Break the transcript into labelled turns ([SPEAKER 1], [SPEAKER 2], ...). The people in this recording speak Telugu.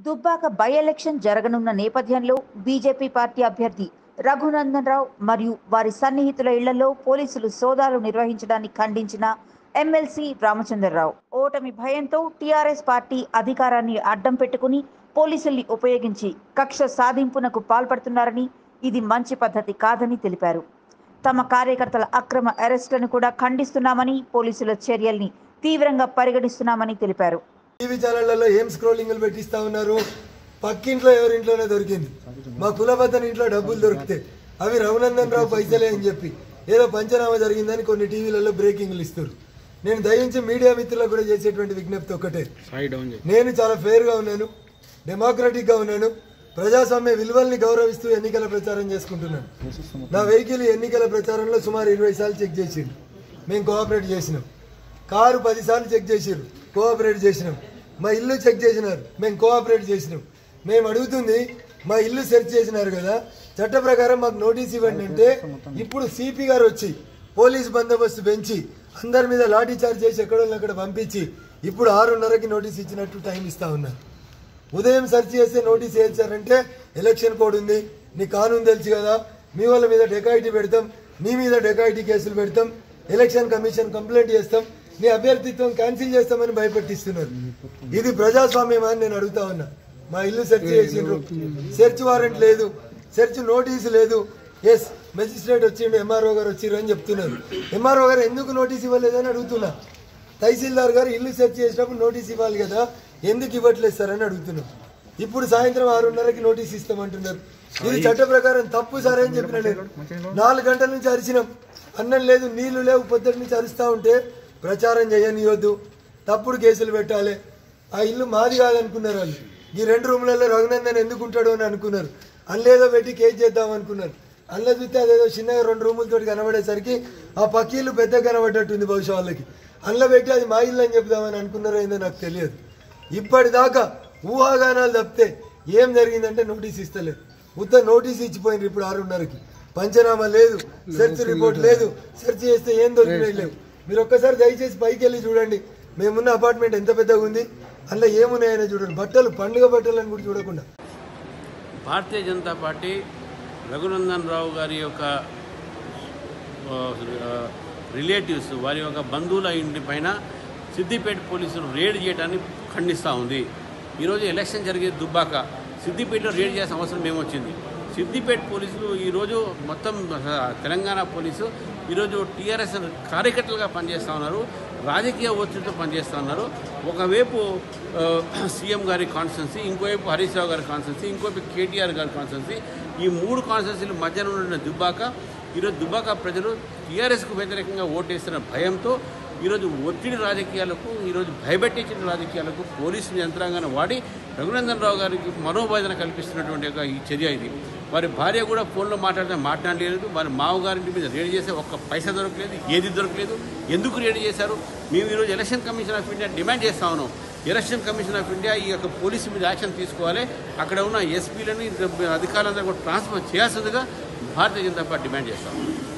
[SPEAKER 1] దుబ్బాక బై ఎలక్షన్ జరగనున్న నేపథ్యంలో బీజేపీ పార్టీ అభ్యర్థి రఘునందన్ రావు మరియు వారి సన్నిహితుల ఇళ్లలో పోలీసులు సోదాలు నిర్వహించడాన్ని ఖండించిన ఎమ్మెల్సీ రామచంద్రరావు ఓటమి భయంతో టీఆర్ఎస్ పార్టీ అధికారాన్ని అడ్డం పెట్టుకుని పోలీసుల్ని ఉపయోగించి కక్ష సాధింపునకు పాల్పడుతున్నారని ఇది మంచి పద్ధతి కాదని తెలిపారు తమ కార్యకర్తల అక్రమ అరెస్టులను కూడా ఖండిస్తున్నామని పోలీసుల చర్యల్ని తీవ్రంగా పరిగణిస్తున్నామని తెలిపారు
[SPEAKER 2] టీవీ ఛానళ్లలో ఏం స్క్రోలింగ్లు పెట్టిస్తా ఉన్నారు పక్కింట్లో ఎవరింట్లోనే దొరికింది మా కులబద్దన ఇంట్లో డబ్బులు దొరికితే అవి రఘునందన్ రావు పైసలే అని చెప్పి ఏదో పంచనామా జరిగిందని కొన్ని టీవీలలో బ్రేకింగ్లు ఇస్తారు నేను దయించి మీడియా మిత్రులకు కూడా చేసేటువంటి విజ్ఞప్తి ఒకటే నేను చాలా ఫెయిర్ గా ఉన్నాను డెమోక్రటిక్ గా ఉన్నాను ప్రజాస్వామ్య విలువల్ని గౌరవిస్తూ ఎన్నికల ప్రచారం చేసుకుంటున్నాను నా వెహికల్ ఎన్నికల ప్రచారంలో సుమారు ఇరవై సార్లు చెక్ చేసిండు మేము కోఆపరేట్ చేసినాం కారు పదిసార్లు చెక్ చేసిర్రు కోఆపరేట్ చేసినాం మా ఇల్లు చెక్ చేసినారు మేము కోఆపరేట్ చేసినాం మేము అడుగుతుంది మా ఇల్లు సెర్చ్ చేసినారు కదా చట్ట ప్రకారం మాకు నోటీస్ ఇవ్వండి అంటే ఇప్పుడు సిపి గారు వచ్చి పోలీస్ బందోబస్తు పెంచి అందరి మీద లాఠీ చార్జ్ చేసి ఎక్కడో అక్కడ పంపించి ఇప్పుడు ఆరున్నరకి నోటీస్ ఇచ్చినట్టు టైం ఇస్తా ఉన్నారు ఉదయం సెర్చ్ చేస్తే నోటీస్ వేయించారంటే ఎలక్షన్ కోడ్ ఉంది నీ కానూన్ తెలుసు కదా మీ వాళ్ళ మీద డెకాయిటీ పెడతాం నీ మీద డెకాయిటీ కేసులు పెడతాం ఎలక్షన్ కమిషన్ కంప్లైంట్ చేస్తాం నీ అభ్యర్థిత్వం క్యాన్సిల్ చేస్తామని భయపెట్టిస్తున్నారు ఇది ప్రజాస్వామ్యం అని నేను అడుగుతా ఉన్నా మా ఇల్లు సెర్చ్ చేసిండ్రు సెర్చ్ వారెంట్ లేదు సెర్చ్ నోటీస్ లేదు ఎస్ మెజిస్ట్రేట్ వచ్చిండు ఎంఆర్ఓ గారు వచ్చిర్రు అని చెప్తున్నారు ఎంఆర్ఓ గారు ఎందుకు నోటీస్ ఇవ్వలేదని అడుగుతున్నా తహసీల్దార్ గారు ఇల్లు సెర్చ్ చేసినప్పుడు నోటీస్ ఇవ్వాలి కదా ఎందుకు ఇవ్వట్లేదు సార్ అని అడుగుతున్నాం ఇప్పుడు సాయంత్రం ఆరున్నరకి నోటీస్ ఇస్తామంటున్నారు ఇది చట్ట ప్రకారం తప్పు సార్ అని చెప్పిన నేను నాలుగు గంటల నుంచి అరిచినాం అన్నం లేదు నీళ్లు లేవు పొద్దుటి నుంచి అరుస్తా ఉంటే ప్రచారం చేయనియొద్దు తప్పుడు కేసులు పెట్టాలి ఆ ఇల్లు మాది కాదనుకున్నారు వాళ్ళు ఈ రెండు రూములలో రఘునందన్ ఎందుకు ఉంటాడు అని అనుకున్నారు అల్లేదో పెట్టి కేసు చేద్దాం అనుకున్నారు అందులో చూస్తే అదేదో చిన్నగా రెండు రూములతో కనబడేసరికి ఆ పక్కీళ్ళు పెద్ద కనబడ్డట్టుంది బహుశా వాళ్ళకి అందులో పెట్టి అది మా ఇల్లు అని చెప్దామని అనుకున్నారో ఏందో నాకు తెలియదు ఇప్పటిదాకా ఊహాగానాలు తప్పితే ఏం జరిగిందంటే నోటీస్ ఇస్తలేదు ఉత్త నోటీస్ ఇచ్చిపోయింది ఇప్పుడు ఆరున్నరకి పంచనామా లేదు సెర్చ్ రిపోర్ట్ లేదు సెర్చ్ చేస్తే ఏం దొరికినాయి లేవు మీరు ఒక్కసారి దయచేసి పైకి వెళ్ళి చూడండి మేమున్న అపార్ట్మెంట్ ఎంత పెద్దగా ఉంది అందులో ఏమున్నాయని చూడండి బట్టలు పండుగ బట్టలు అని కూడా చూడకుండా
[SPEAKER 3] భారతీయ జనతా పార్టీ రఘునందన్ రావు గారి యొక్క ఆ, రిలేటివ్స్ వారి యొక్క బంధువుల ఇంటి పైన సిద్దిపేట పోలీసులు రేడ్ చేయడాన్ని ఖండిస్తూ ఉంది ఈరోజు ఎలక్షన్ జరిగే దుబ్బాక సిద్దిపేటలో రేడ్ చేయాల్సిన అవసరం ఏమొచ్చింది సిద్దిపేట పోలీసులు ఈరోజు మొత్తం ఆ, తెలంగాణ పోలీసు ఈరోజు టీఆర్ఎస్ కార్యకర్తలుగా పనిచేస్తూ ఉన్నారు రాజకీయ ఒత్తిడితో పనిచేస్తూ ఉన్నారు ఒకవైపు ఆ, సీఎం గారి కాన్స్టిట్యున్సీ ఇంకోవైపు హరీష్ రావు గారి కాన్స్టిట్యున్సీ ఇంకోవైపు కేటీఆర్ గారి కాన్స్టిట్యున్సీ ఈ మూడు కాన్స్టిట్యున్సీల మధ్యన ఉన్న దుబ్బాక ఈరోజు దుబ్బాక ప్రజలు టీఆర్ఎస్కు వ్యతిరేకంగా ఓటేస్తున్న భయంతో ఈరోజు ఒత్తిడి రాజకీయాలకు ఈరోజు భయపెట్టించిన రాజకీయాలకు పోలీసు యంత్రాంగాన్ని వాడి రఘునందన్ రావు గారికి మనోవేదన కల్పిస్తున్నటువంటి ఒక ఈ చర్య ఇది వారి భార్య కూడా ఫోన్లో మాట్లాడితే మాట్లాడలేదు వారి మామగారింటి మీద రేడ్ చేస్తే ఒక్క పైసా దొరకలేదు ఏది దొరకలేదు ఎందుకు రేడ్ చేశారు మేము ఈరోజు election commission of India demand చేస్తా ఉన్నాం ఎలక్షన్ కమిషన్ ఆఫ్ ఇండియా ఈ యొక్క పోలీసు మీద యాక్షన్ తీసుకోవాలి అక్కడ ఉన్న ఎస్పీలని అధికారులందరూ కూడా ట్రాన్స్ఫర్ చేయాల్సిందిగా భారతీయ జనతా పార్టీ డిమాండ్ చేస్తాం